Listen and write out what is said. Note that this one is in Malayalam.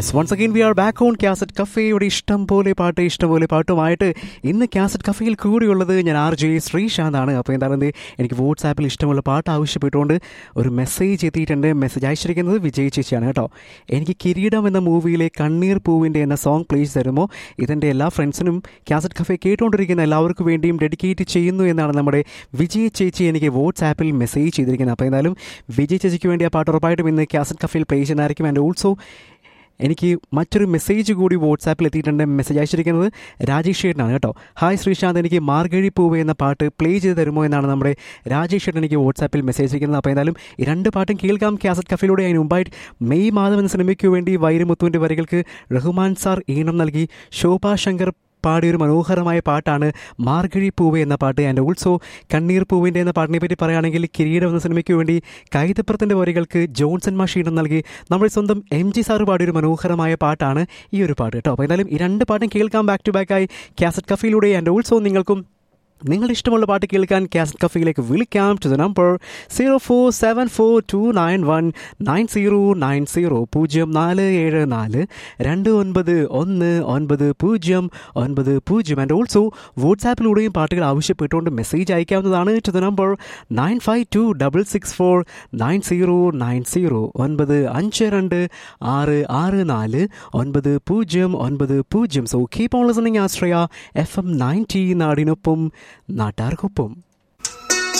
yes once again we are back on cassette കഫേയുടെ ഇഷ്ടം പോലെ പാട്ട് ഇഷ്ടം പോലെ പാട്ടുമായിട്ട് ഇന്ന് കാസറ്റ് കഫേയിൽ കൂടിയുള്ളത് ഞാൻ ആർ ജെ ശ്രീശാന്താണ് അപ്പോൾ എന്താണ് എനിക്ക് വാട്സാപ്പിൽ ഇഷ്ടമുള്ള പാട്ട് ആവശ്യപ്പെട്ടുകൊണ്ട് ഒരു മെസ്സേജ് എത്തിയിട്ടുണ്ട് മെസ്സേജ് അയച്ചിരിക്കുന്നത് വിജയ് ചേച്ചിയാണ് കേട്ടോ എനിക്ക് കിരീടം എന്ന മൂവിയിലെ കണ്ണീർ പൂവിൻ്റെ എന്ന സോങ് പ്ലേസ് തരുമോ ഇതെൻ്റെ എല്ലാ ഫ്രണ്ട്സിനും കാസറ്റ് കഫേ കേട്ടുകൊണ്ടിരിക്കുന്ന എല്ലാവർക്കും വേണ്ടിയും ഡെഡിക്കേറ്റ് ചെയ്യുന്നു എന്നാണ് നമ്മുടെ വിജയ് ചേച്ചി എനിക്ക് വാട്സാപ്പിൽ മെസ്സേജ് ചെയ്തിരിക്കുന്നത് അപ്പോൾ എന്തായാലും വിജയ് ചേച്ചിക്ക് വേണ്ടി ആ പാട്ട് ഉറപ്പായിട്ടും ഇന്ന് കാസറ്റ് കഫേയിൽ പ്ലേ ചെയ്യുന്നതായിരിക്കും ആൻഡ് ഓൾസോ എനിക്ക് മറ്റൊരു മെസ്സേജ് കൂടി വാട്സാപ്പിൽ എത്തിയിട്ടുണ്ട് മെസ്സേജ് അയച്ചിരിക്കുന്നത് രാജേഷ് ചേട്ടനാണ് കേട്ടോ ഹായ് ശ്രീശാന്ത് എനിക്ക് മാർഗഴി പൂവ് എന്ന പാട്ട് പ്ലേ ചെയ്ത് തരുമോ എന്നാണ് നമ്മുടെ രാജേഷ് ചേട്ടൻ എനിക്ക് വാട്സാപ്പിൽ മെസ്സേജ് അയക്കുന്നത് അപ്പോൾ എന്തായാലും ഈ രണ്ട് പാട്ടും കേൾക്കാം കാസറ്റ് കഫയിലൂടെ അതിന് മുമ്പായിട്ട് മെയ് മാധവൻ എന്ന സിനിമയ്ക്ക് വേണ്ടി വൈരമുത്തുവിൻ്റെ വരികൾക്ക് റഹ്മാൻ സാർ ഈണം നൽകി ശോഭാ ശങ്കർ പാടിയ ഒരു മനോഹരമായ പാട്ടാണ് മാർഗഴി പൂവ് എന്ന പാട്ട് ആൻഡ് ഓൾസോ കണ്ണീർ പൂവിൻ്റെ എന്ന പാട്ടിനെ പറ്റി പറയുകയാണെങ്കിൽ കിരീടം എന്ന സിനിമയ്ക്ക് വേണ്ടി കൈതപ്പുറത്തിൻ്റെ വരികൾക്ക് ജോൺസൺ മാഷീനം നൽകി നമ്മുടെ സ്വന്തം എം ജി സാറ് പാടിയ ഒരു മനോഹരമായ പാട്ടാണ് ഈ ഒരു പാട്ട് കേട്ടോ അപ്പോൾ എന്തായാലും ഈ രണ്ട് പാട്ടും കേൾക്കാം ബാക്ക് ടു ബാക്കായി കാസറ്റ് കഫയിലൂടെ ആൻഡ് ഓൾസോ നിങ്ങൾക്കും നിങ്ങളുടെ ഇഷ്ടമുള്ള പാട്ട് കേൾക്കാൻ കാസറ്റ് കഫയിലേക്ക് വിളിക്കാം to the number zero four seven four two nine one nine zero nine zero പൂജ്യം നാല് ഏഴ് നാല് രണ്ട് ഒൻപത് ഒന്ന് ഒൻപത് പൂജ്യം ഒൻപത് പൂജ്യം ആൻഡ് ഓൾസോ വാട്സാപ്പിലൂടെയും പാട്ടുകൾ ആവശ്യപ്പെട്ടുകൊണ്ട് മെസ്സേജ് അയക്കാവുന്നതാണ് to the number nine five two double six four nine zero nine zero ഒൻപത് അഞ്ച് രണ്ട് ആറ് ആറ് നാല് ഒൻപത് പൂജ്യം ഒൻപത് പൂജ്യം so keep on listening Ashraya FM ninety നയൻറ്റി നാടിനൊപ്പം നാട്ടാർക്കൊപ്പം